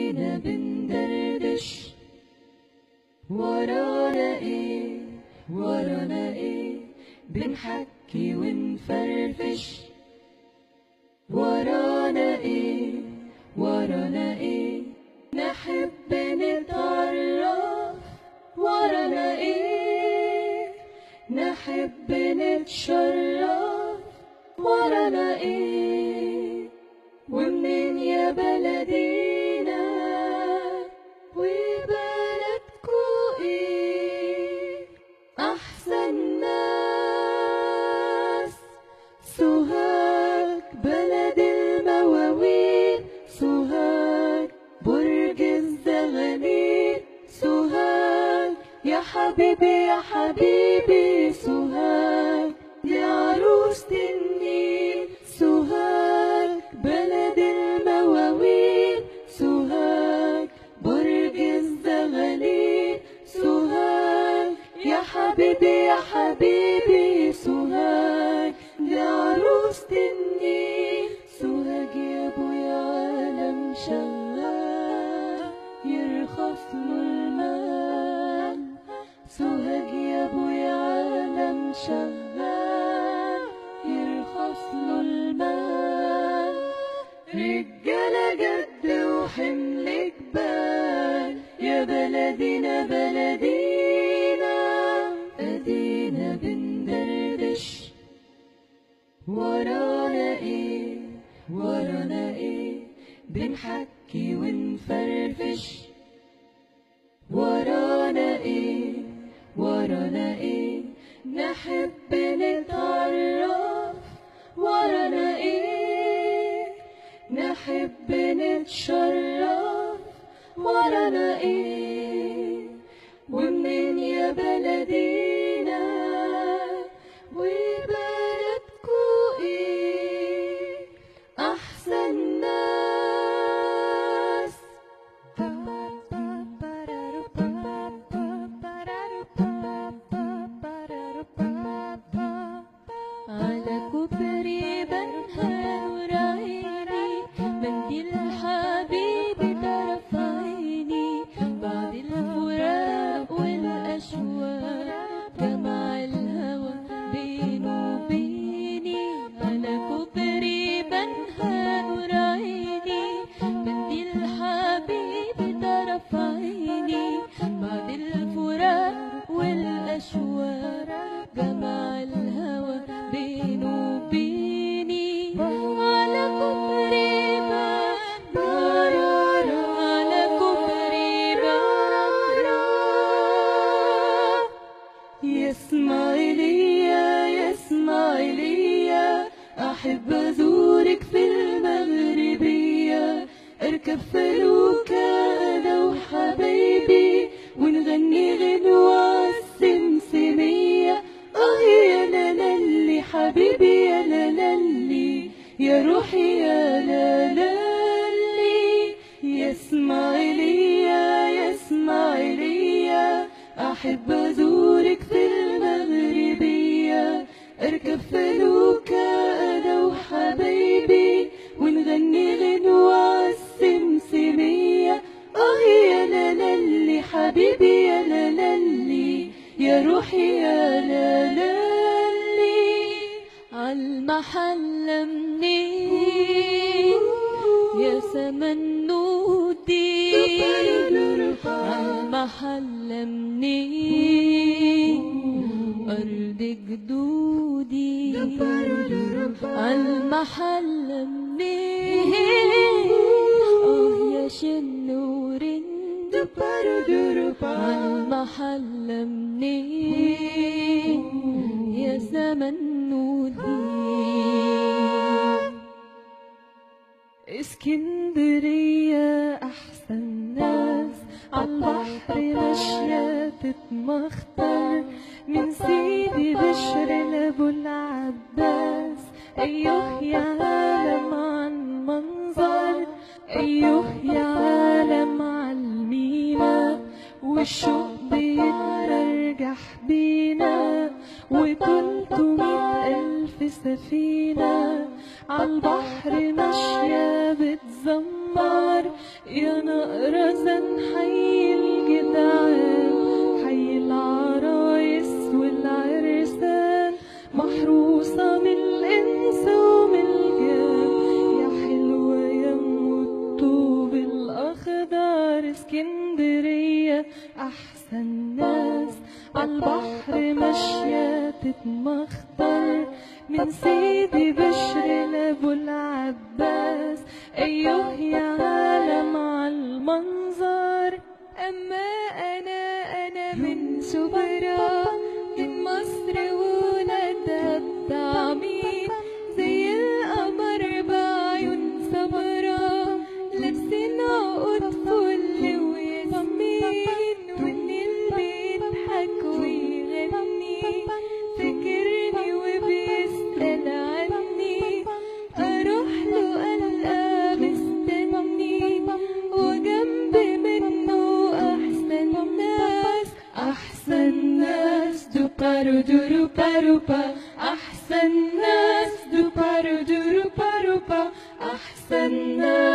ادينا بندردش ورانا ايه ورانا ايه بنحكي ونفرفش ورانا ايه ورانا ايه نحب نتعرف ورانا ايه نحب نتشرف ورانا ايه ومنين يا بلدينا وبلدكو ايه احسن ناس سوهاج بلد المواويل سوهاج برج الزغاليل سوهاج يا حبيبي يا حبيبي سوهاج يا عروسة النيل سوهاج بلد المواويل سوهاج برج الزغاليل سوهاج يا حبيبي يا حبيبي سوهاج يا عروسة النيل سوهاج يا ابويا عالم شغال يرخص له المال سوهاج يا ابويا عالم شغال يرخص له المال رجالة جد وحمل جبال يا بلدنا بلدينا ادينا بندردش ورانا ايه ورانا ايه بنحكي ونفرفش ورانا ايه ورانا ايه نحب نتعرف ورانا ايه نحب نتشرف ورانا ايه ومنين يا بلدينا وبلدكو ايه احسن ناس على كوبري بنها وراعيني منديل حبيبي طرف عيني بعد الفراق والأشواق جمع الهوى بينه وبيني على كوبري بنها وراعيني منديل حبيبي طرف عيني بعد الفراق والأشواق جمع الهوى بينه وبيني على كوبري بارارا على كوبري بارارا يا اسماعيلية يا اسماعيلية أحب أزورك في المغربية أركب فلوكة أنا وحبايبي ونغني غنوة السمسمية آه يا لالي حبيبي يا لالي يا روحي يا لالي يا اسماعيلية يا اسماعيلية أحب أزورك في المغربية أركب فلوكة أنا وحبايبي ونغني غنوة السمسمية آه يا لالي حبيبي يا لالي يا روحي يا لالي عالمحل منين يا سمنودي عالمحل منين أرض جدودي عالمحل منين آه يا شنورين عالمحل منين يا سمنودي اسكندرية أحسن ناس عالبحر ماشية تتمخطر من سيدي بشر لأبو العباس أيوه يا عالم عن منظر أيوه يا عالم عالمينا والشوق بيترجح بينا وتلتمية ألف سفينة عالبحر ماشية بتزمر عمار يا نقرزا حي الجدعان حي العرايس والعرسان محروسة من الإنس ومن الجان يا حلوة يا أم الطوب الأخضر اسكندرية أحسن ناس عالبحر ماشية تتمخطر من سيدي بشر لأبو العباس أيوه يا عالم عالمنظر أما أنا أنا من شبرا من مصر ولادها الطعمين زي القمر بعيون سمرا لابسين عقود فل وياسمين والنيل بيضحك ويغني فاكرني وبيسأل عني أروح له ألقى مستني وجنب منه أحسن ناس أحسن ناس دوبارو دورو باروبا أحسن ناس دوبارو دورو باروبا أحسن ناس